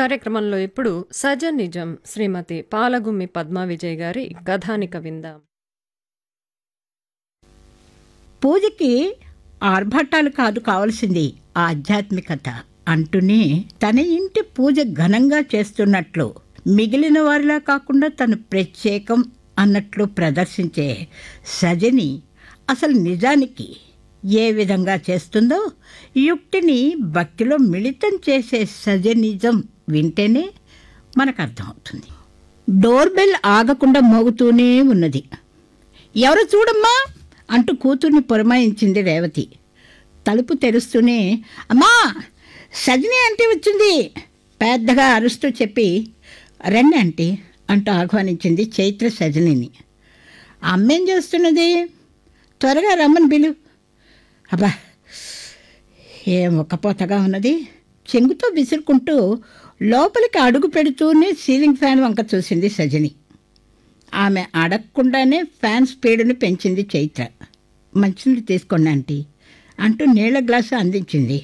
కార్యక్రమంలో ఇప్పుడు సజ నిజం శ్రీమతి పాలగుమ్మి పద్మా విజయ్ గారి కథానిక విందాం పూజకి ఆర్భటాలు కాదు కావలసింది ఆధ్యాత్మికత అంటూనే తన ఇంటి పూజ ఘనంగా చేస్తున్నట్లు మిగిలిన వారిలా కాకుండా తను ప్రత్యేకం అన్నట్లు ప్రదర్శించే సజని అసలు నిజానికి ఏ విధంగా చేస్తుందో యుక్తిని భక్తిలో మిళితం చేసే సజనిజం వింటేనే మనకు అర్థమవుతుంది డోర్ బెల్ ఆగకుండా మోగుతూనే ఉన్నది ఎవరు చూడమ్మా అంటూ కూతుర్ని పురమాయించింది రేవతి తలుపు తెరుస్తూనే అమ్మా సజిని అంటే వచ్చింది పెద్దగా అరుస్తూ చెప్పి రండి ఆంటీ అంటూ ఆహ్వానించింది చైత్ర సజనిని అమ్మేం చేస్తున్నది త్వరగా రమ్మని బిలు అబ్బా ఏం ఒక్కపోతగా ఉన్నది చెంగుతో విసురుకుంటూ లోపలికి అడుగు పెడుతూనే సీలింగ్ ఫ్యాన్ వంక చూసింది సజని ఆమె అడగకుండానే ఫ్యాన్ స్పీడ్ని పెంచింది చైత్ర మంచినీళ్ళు తీసుకోండి ఆంటీ అంటూ నీళ్ళ గ్లాసు అందించింది